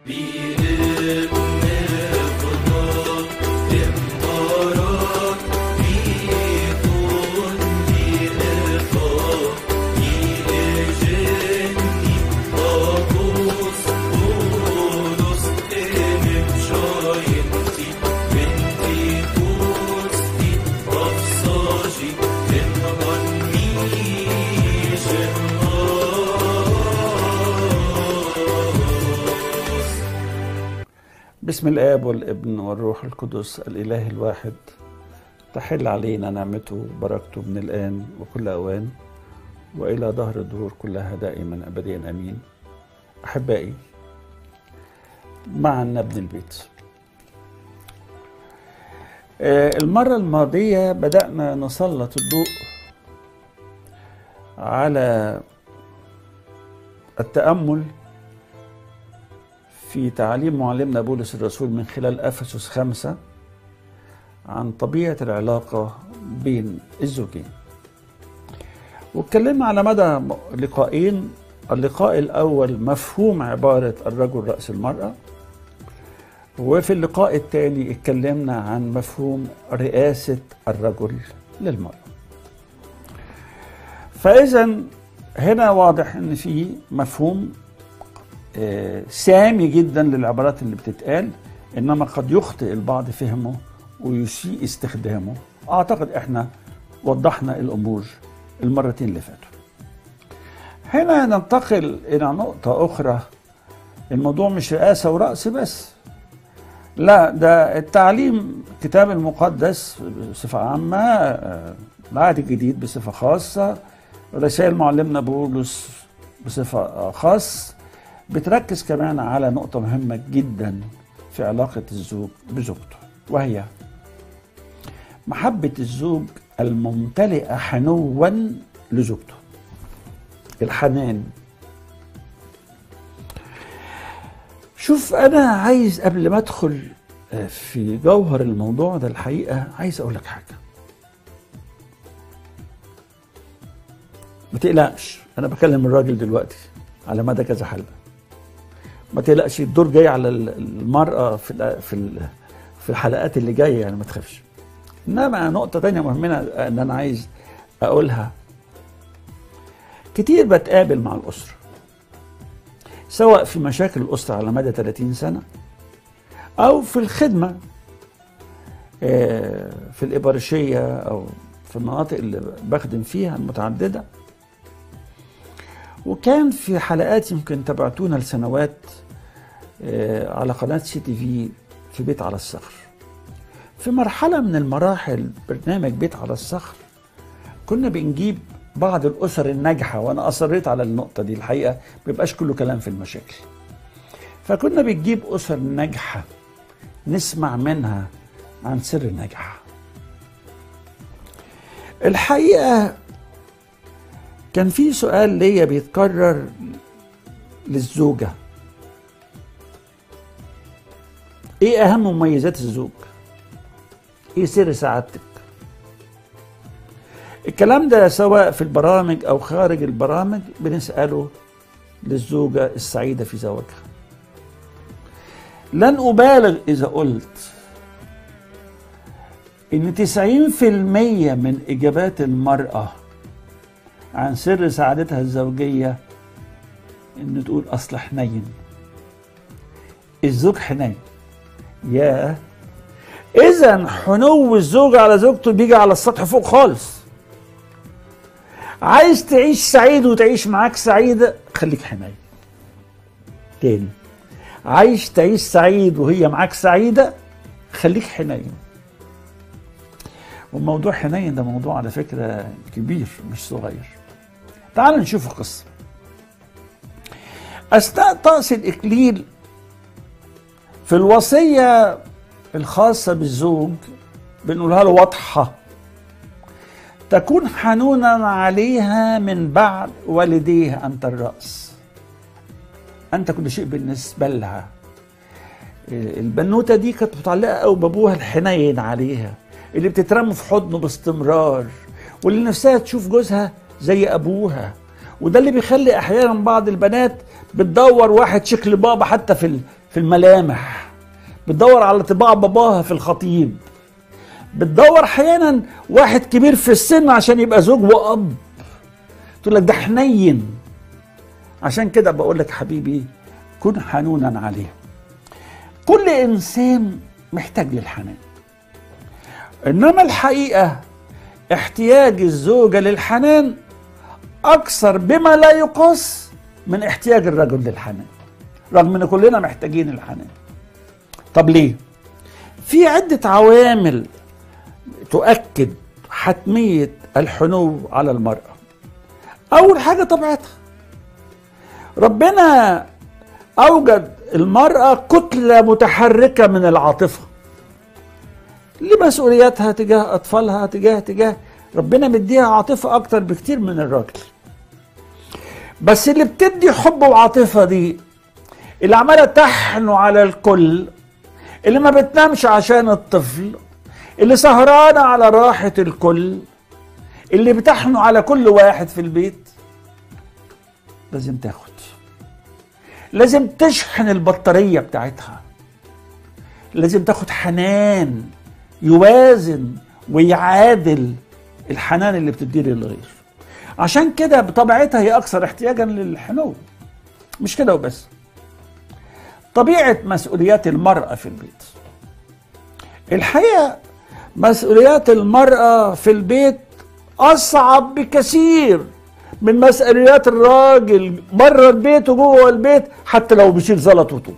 بسم الآب والابن والروح القدس الإله الواحد تحل علينا نعمته وبركته من الآن وكل أوان وإلى ظهر الدهور كلها دائما أبديا أمين أحبائي معا نبني البيت المرة الماضية بدأنا نسلط الضوء على التأمل في تعليم معلمنا بولس الرسول من خلال افسس خمسه عن طبيعه العلاقه بين الزوجين. واتكلمنا على مدى لقاءين اللقاء الاول مفهوم عباره الرجل راس المراه وفي اللقاء الثاني اتكلمنا عن مفهوم رئاسه الرجل للمراه. فاذا هنا واضح ان في مفهوم سامي جدا للعبارات اللي بتتقال انما قد يخطئ البعض فهمه ويسيء استخدامه اعتقد احنا وضحنا الامور المرتين اللي فاتوا هنا ننتقل الى نقطه اخرى الموضوع مش رئاسه وراس بس لا ده التعليم الكتاب المقدس بصفه عامه العهد الجديد بصفه خاصه رسائل معلمنا بولس بصفه خاص بتركز كمان على نقطة مهمة جدا في علاقة الزوج بزوجته وهي محبة الزوج الممتلئة حنوا لزوجته الحنان شوف أنا عايز قبل ما أدخل في جوهر الموضوع ده الحقيقة عايز أقول لك حاجة ما تقلقش أنا بكلم الراجل دلوقتي على مدى كذا حلقة ما تقلقش الدور جاي على المرأة في في في الحلقات اللي جاية يعني ما تخافش انما نقطة تانية مهمة ان انا عايز اقولها كتير بتقابل مع الأسرة سواء في مشاكل الأسرة على مدى 30 سنة أو في الخدمة في الإبرشية أو في المناطق اللي بخدم فيها المتعددة وكان في حلقات يمكن تابعتونا لسنوات على قناة سي تي في في بيت على الصخر في مرحلة من المراحل برنامج بيت على الصخر كنا بنجيب بعض الأسر الناجحة وأنا أصريت على النقطة دي الحقيقة ما بيبقاش كله كلام في المشاكل فكنا بنجيب أسر ناجحة نسمع منها عن سر النجاح الحقيقة كان في سؤال ليا بيتكرر للزوجة ايه اهم مميزات الزوج ايه سر سعادتك الكلام ده سواء في البرامج او خارج البرامج بنسأله للزوجة السعيدة في زواجها لن أبالغ إذا قلت إن 90% من إجابات المرأة عن سر سعادتها الزوجية إن تقول أصل حنين الزوج حنين يا إذا حنو الزوج على زوجته بيجي على السطح فوق خالص عايز تعيش سعيد وتعيش معاك سعيدة خليك حنين تاني عايز تعيش سعيد وهي معاك سعيدة خليك حنين والموضوع حنين ده موضوع على فكرة كبير مش صغير تعال نشوف القصة أثناء طقس الإكليل في الوصية الخاصة بالزوج بنقولها له واضحة تكون حنونا عليها من بعد والديها أنت الرأس أنت كل شيء بالنسبة لها البنوتة دي كانت متعلقة قوي بأبوها الحنين عليها اللي بتترمى في حضنه باستمرار واللي نفسها تشوف جوزها زي أبوها وده اللي بيخلي أحيانا بعض البنات بتدور واحد شكل بابا حتى في في الملامح بتدور على طباع باباها في الخطيب بتدور احيانا واحد كبير في السن عشان يبقى زوج واب تقول لك ده حنين عشان كده بقول لك حبيبي كن حنونا عليه كل انسان محتاج للحنان انما الحقيقه احتياج الزوجه للحنان اكثر بما لا يقاس من احتياج الرجل للحنان رغم ان كلنا محتاجين الحنان طب ليه في عده عوامل تؤكد حتميه الحنو على المراه اول حاجه طبيعتها ربنا اوجد المراه كتله متحركه من العاطفه لمسؤولياتها تجاه اطفالها تجاه تجاه ربنا مديها عاطفه اكتر بكتير من الراجل بس اللي بتدي حب وعاطفه دي اللي عماله تحنو على الكل اللي ما بتنامش عشان الطفل اللي سهرانه على راحه الكل اللي بتحنو على كل واحد في البيت لازم تاخد لازم تشحن البطاريه بتاعتها لازم تاخد حنان يوازن ويعادل الحنان اللي بتديه للغير عشان كده بطبيعتها هي اكثر احتياجا للحنو مش كده وبس طبيعه مسؤوليات المراه في البيت الحقيقه مسؤوليات المراه في البيت اصعب بكثير من مسؤوليات الراجل بره البيت وجوه البيت حتى لو بيشيل زلط وطوب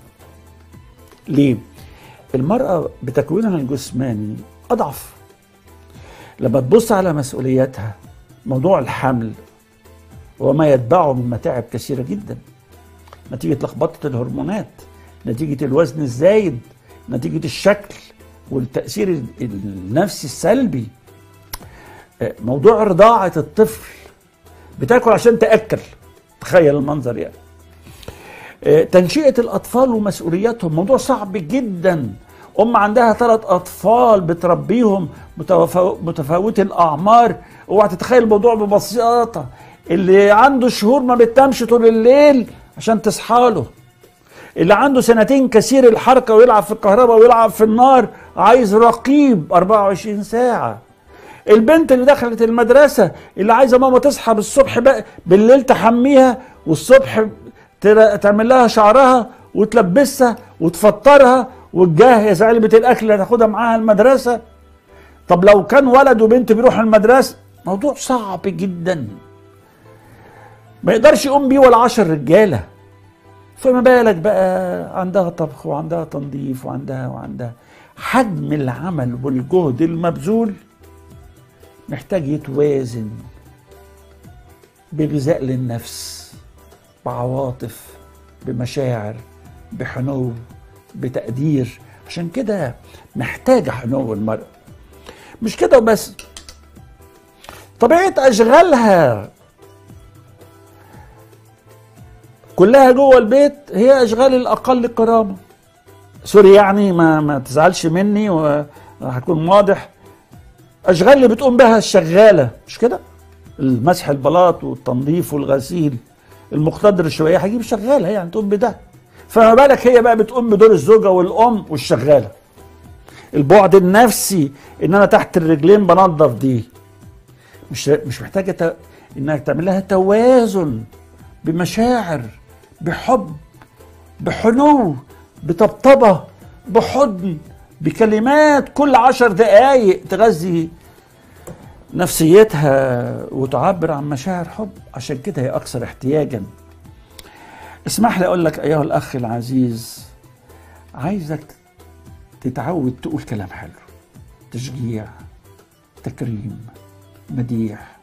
ليه المرأة بتكوينها الجسماني أضعف لما تبص على مسؤولياتها موضوع الحمل وما يتبعه من متاعب كثيرة جدا نتيجة لخبطة الهرمونات نتيجة الوزن الزايد نتيجة الشكل والتأثير النفسي السلبي موضوع رضاعة الطفل بتاكل عشان تأكل تخيل المنظر يعني تنشئة الأطفال ومسؤولياتهم موضوع صعب جدا أم عندها ثلاث أطفال بتربيهم متفاوتي الأعمار اوعى تتخيل الموضوع ببساطة اللي عنده شهور ما بتنامش طول الليل عشان تصحى له اللي عنده سنتين كثير الحركة ويلعب في الكهرباء ويلعب في النار عايز رقيب 24 ساعة البنت اللي دخلت المدرسة اللي عايزة ماما تصحى بالصبح بقى بالليل تحميها والصبح تعمل لها شعرها وتلبسها وتفطرها وتجهز علبة الأكل اللي هتاخدها معاها المدرسة طب لو كان ولد وبنت بيروحوا المدرسة موضوع صعب جدا ما يقدرش يقوم بيه ولا عشر رجالة فما بالك بقى عندها طبخ وعندها تنظيف وعندها وعندها حجم العمل والجهد المبذول محتاج يتوازن بغذاء للنفس بعواطف بمشاعر بحنو بتقدير عشان كده محتاجة حنو المرأة مش كده وبس طبيعة أشغالها كلها جوه البيت هي أشغال الأقل كرامة سوري يعني ما ما تزعلش مني وهكون واضح أشغال اللي بتقوم بها الشغالة مش كده المسح البلاط والتنظيف والغسيل المقتدر شوية هجيب شغالة يعني تقوم بده فما بالك هي بقى بتقوم بدور الزوجة والأم والشغالة البعد النفسي ان انا تحت الرجلين بنظف دي مش مش محتاجه ت... انك تعمل لها توازن بمشاعر بحب بحنو بطبطبه بحضن بكلمات كل عشر دقايق تغذي نفسيتها وتعبر عن مشاعر حب عشان كده هي اكثر احتياجا اسمح لي اقول لك ايها الاخ العزيز عايزك تتعود تقول كلام حلو تشجيع تكريم مديح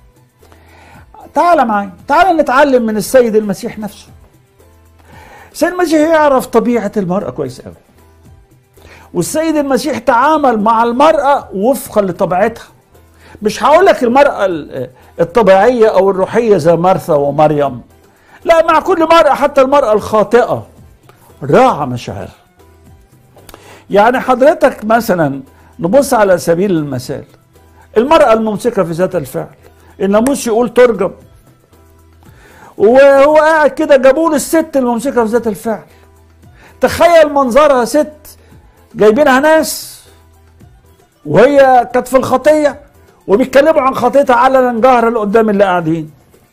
تعال معي تعال نتعلم من السيد المسيح نفسه السيد المسيح يعرف طبيعة المرأة كويس قوي والسيد المسيح تعامل مع المرأة وفقا لطبيعتها مش هقول لك المرأة الطبيعية أو الروحية زي مرثا ومريم لا مع كل مرأة حتى المرأة الخاطئة راعى مشاعرها يعني حضرتك مثلا نبص على سبيل المثال المرأة الممسكة في ذات الفعل الناموس يقول ترجم وهو قاعد كده جابوا له الست الممسكة في ذات الفعل تخيل منظرها ست جايبينها ناس وهي كانت في الخطيه وبيتكلموا عن خطيتها علنا جهرا قدام اللي قاعدين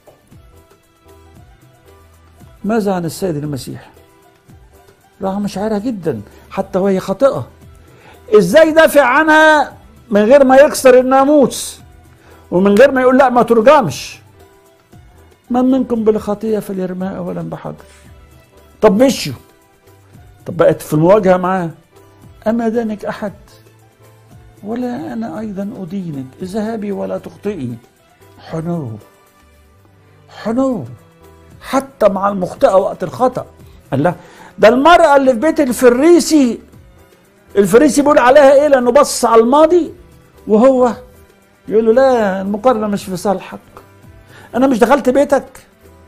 ماذا عن السيد المسيح رغم مشاعرها جدا حتى وهي خاطئه ازاي دافع عنها من غير ما يكسر الناموس ومن غير ما يقول لا ما ترجمش من منكم بالخطيه فليرماها اولا بحجر طب مشوا طب بقت في المواجهه معاه اما دانك احد ولا انا ايضا ادينك اذهبي ولا تخطئي حنو حنو حتى مع المخطئه وقت الخطا قال لا ده المراه اللي في بيت الفريسي الفريسي بيقول عليها ايه لانه بص على الماضي وهو يقول له لا المقارنه مش في صالحك انا مش دخلت بيتك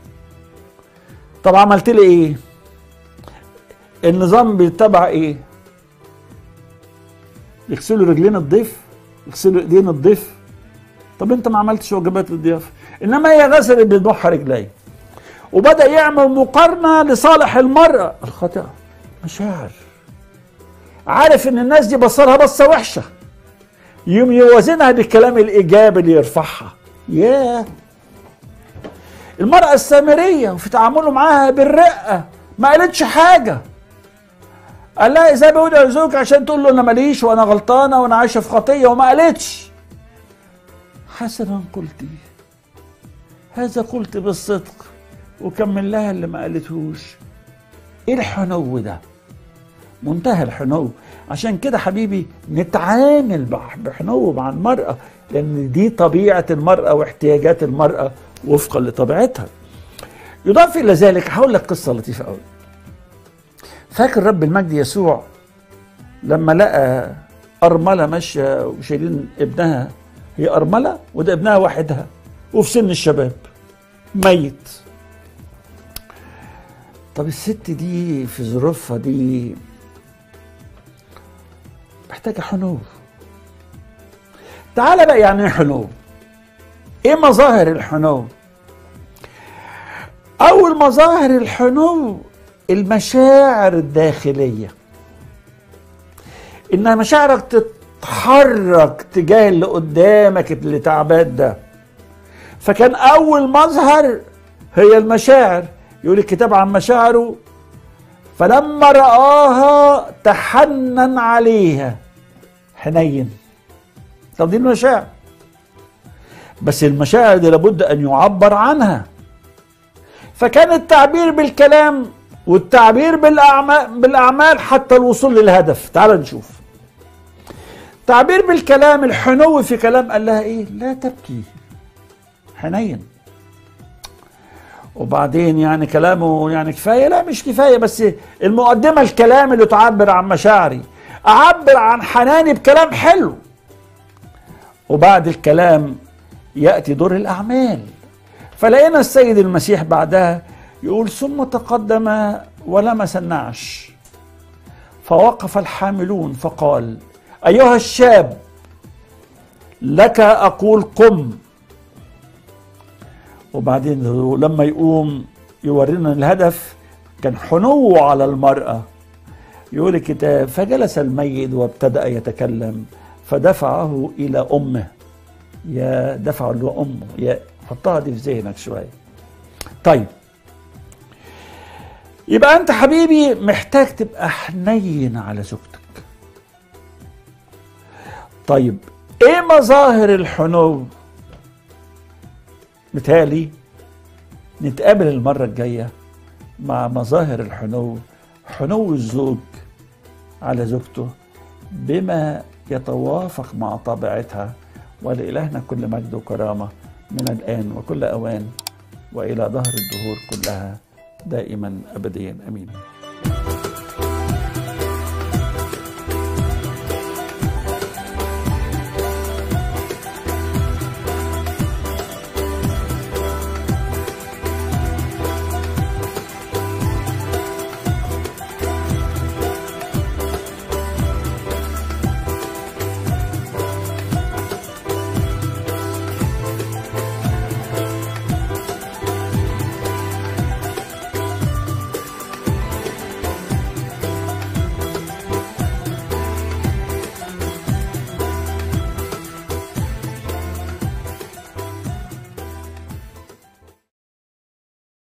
طب عملت لي ايه النظام بيتبع ايه يغسلوا رجلين الضيف يغسلوا ايدين الضيف طب انت ما عملتش واجبات الضيافه انما هي غسلت بدموعها رجلي وبدا يعمل مقارنه لصالح المراه الخاطئه مشاعر عارف ان الناس دي بصرها بصه وحشه يوم يوازنها بالكلام الايجابي اللي يرفعها ياه المرأة السامرية وفي تعامله معاها بالرقة ما قالتش حاجة قال لها ازاي بيقول زوجك عشان تقول له انا ماليش وانا غلطانة وانا عايشة في خطية وما قالتش حسنا قلتي هذا قلت بالصدق وكمل لها اللي ما قالتهوش ايه الحنو ده منتهى الحنو عشان كده حبيبي نتعامل بحنو مع المرأة لأن دي طبيعة المرأة واحتياجات المرأة وفقا لطبيعتها يضاف إلى ذلك هقول لك قصة لطيفة قوي فاكر رب المجد يسوع لما لقى أرملة ماشية وشايلين ابنها هي أرملة وده ابنها وحدها وفي سن الشباب ميت طب الست دي في ظروفها دي محتاجة حنو تعال بقى يعني ايه حنو ايه مظاهر الحنو اول مظاهر الحنو المشاعر الداخلية ان مشاعرك تتحرك تجاه اللي قدامك اللي تعبان ده فكان اول مظهر هي المشاعر يقول الكتاب عن مشاعره فلما رآها تحنن عليها حنين طب دي المشاعر بس المشاعر دي لابد ان يعبر عنها فكان التعبير بالكلام والتعبير بالاعمال بالاعمال حتى الوصول للهدف تعال نشوف تعبير بالكلام الحنو في كلام قال لها ايه لا تبكي حنين وبعدين يعني كلامه يعني كفايه لا مش كفايه بس المقدمه الكلام اللي تعبر عن مشاعري اعبر عن حناني بكلام حلو وبعد الكلام ياتي دور الاعمال فلقينا السيد المسيح بعدها يقول ثم تقدم ولمس النعش فوقف الحاملون فقال ايها الشاب لك اقول قم وبعدين لما يقوم يورينا الهدف كان حنو على المرأة يقول الكتاب فجلس الميت وابتدأ يتكلم فدفعه إلى أمه يا دفعه لأمه يا حطها دي في ذهنك شوية طيب يبقى أنت حبيبي محتاج تبقى حنين على زوجتك طيب إيه مظاهر الحنو متهيألي نتقابل المرة الجاية مع مظاهر الحنو حنو الزوج على زوجته بما يتوافق مع طبيعتها ولإلهنا كل مجد وكرامة من الآن وكل أوان وإلى ظهر الدهور كلها دائما أبديا أمين